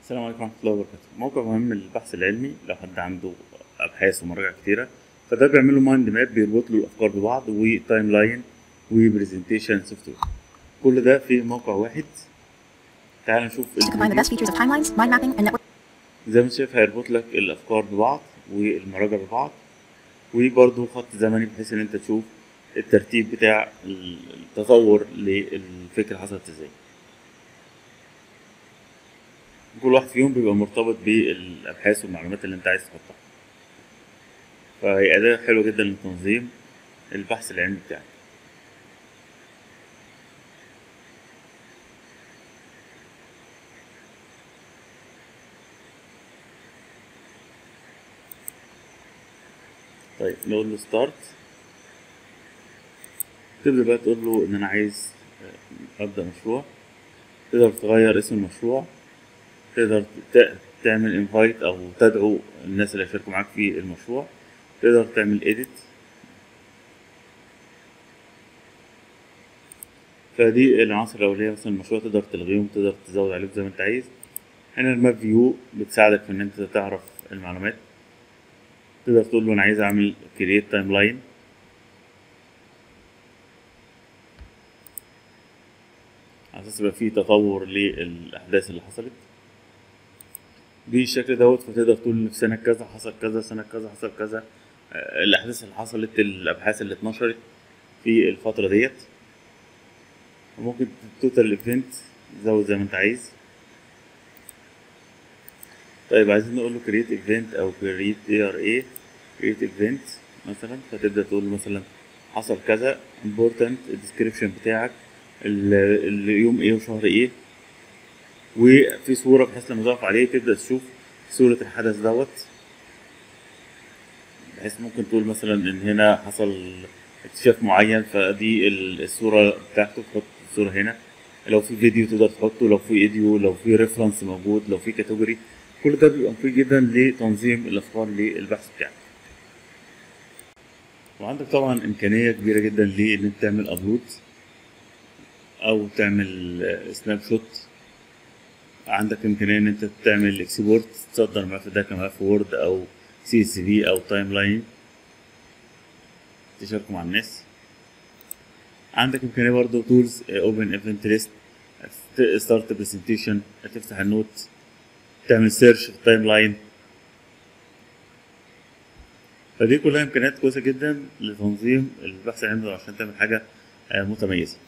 السلام عليكم ورحمة الله وبركاته موقع مهم للبحث العلمي لو حد عنده أبحاث ومراجع كتيرة فده بيعمل له مايند ماب بيربط له الأفكار ببعض وتايم لاين وبرزنتيشن سوفت وير كل ده في موقع واحد تعال نشوف To combine the best الفيديو. features of timelines, mind mapping, and network زي ما انت شايف هيربط لك الأفكار ببعض والمراجع ببعض وبرضه خط زمني بحيث إن أنت تشوف الترتيب بتاع التطور للفكرة حصلت ازاي كل واحد فيهم بيبقى مرتبط بالابحاث والمعلومات اللي انت عايز تحطها فهي اداة حلوة جدا لتنظيم البحث العلمي بتاعك طيب نقول له ستارت تبدأ بقى تقول له ان انا عايز آه، ابدأ مشروع تقدر تغير اسم المشروع تقدر ت- تعمل انفايت او تدعو الناس اللي هيشاركوا معاك في المشروع تقدر تعمل edit فدي العناصر الأولية مثلا المشروع تقدر تلغيهم تقدر تزود عليهم زي ما انت عايز هنا الماب فيو بتساعدك في ان انت تعرف المعلومات تقدر تقول له انا عايز اعمل create timeline على اساس يبقى فيه تطور للاحداث اللي حصلت بالشكل دوت فتقدر تقول في سنة كذا حصل كذا سنة كذا حصل كذا آه، الأحداث اللي حصلت الأبحاث اللي اتنشرت في الفترة ديت ممكن توتال ايفنت تزود زي ما انت عايز طيب عايزين نقول له create event او create ARA create event مثلا فتبدأ تقول له مثلا حصل كذا important الديسكريبشن بتاعك ال- اليوم ايه وشهر ايه وفي صورة بحيث لما تقف عليه تبدأ تشوف صورة الحدث دوت بحيث ممكن تقول مثلا ان هنا حصل اكتشاف معين فدي ال- الصورة بتاعته تحط الصورة هنا لو في فيديو تقدر تحطه لو في فيديو لو في ريفرنس موجود لو في كاتيجوري كل ده بيبقى مفيد جدا لتنظيم الافكار للبحث بتاعك وعندك طبعا امكانيه كبيره جدا لان انت تعمل ابلود او تعمل سناب شوت عندك امكانيه ان انت تعمل اكسبورت تصدر الملف ده كملف وورد او سي اس في او تايم لاين تشاركه مع الناس عندك امكانيه برضه تولز اوبن ايفنت ليست ستارت برزنتيشن تفتح النوت تعمل سيرش في التايم لاين فدي كلها امكانيات كويسه جدا لتنظيم البحث العلمي عشان تعمل حاجه آه، متميزه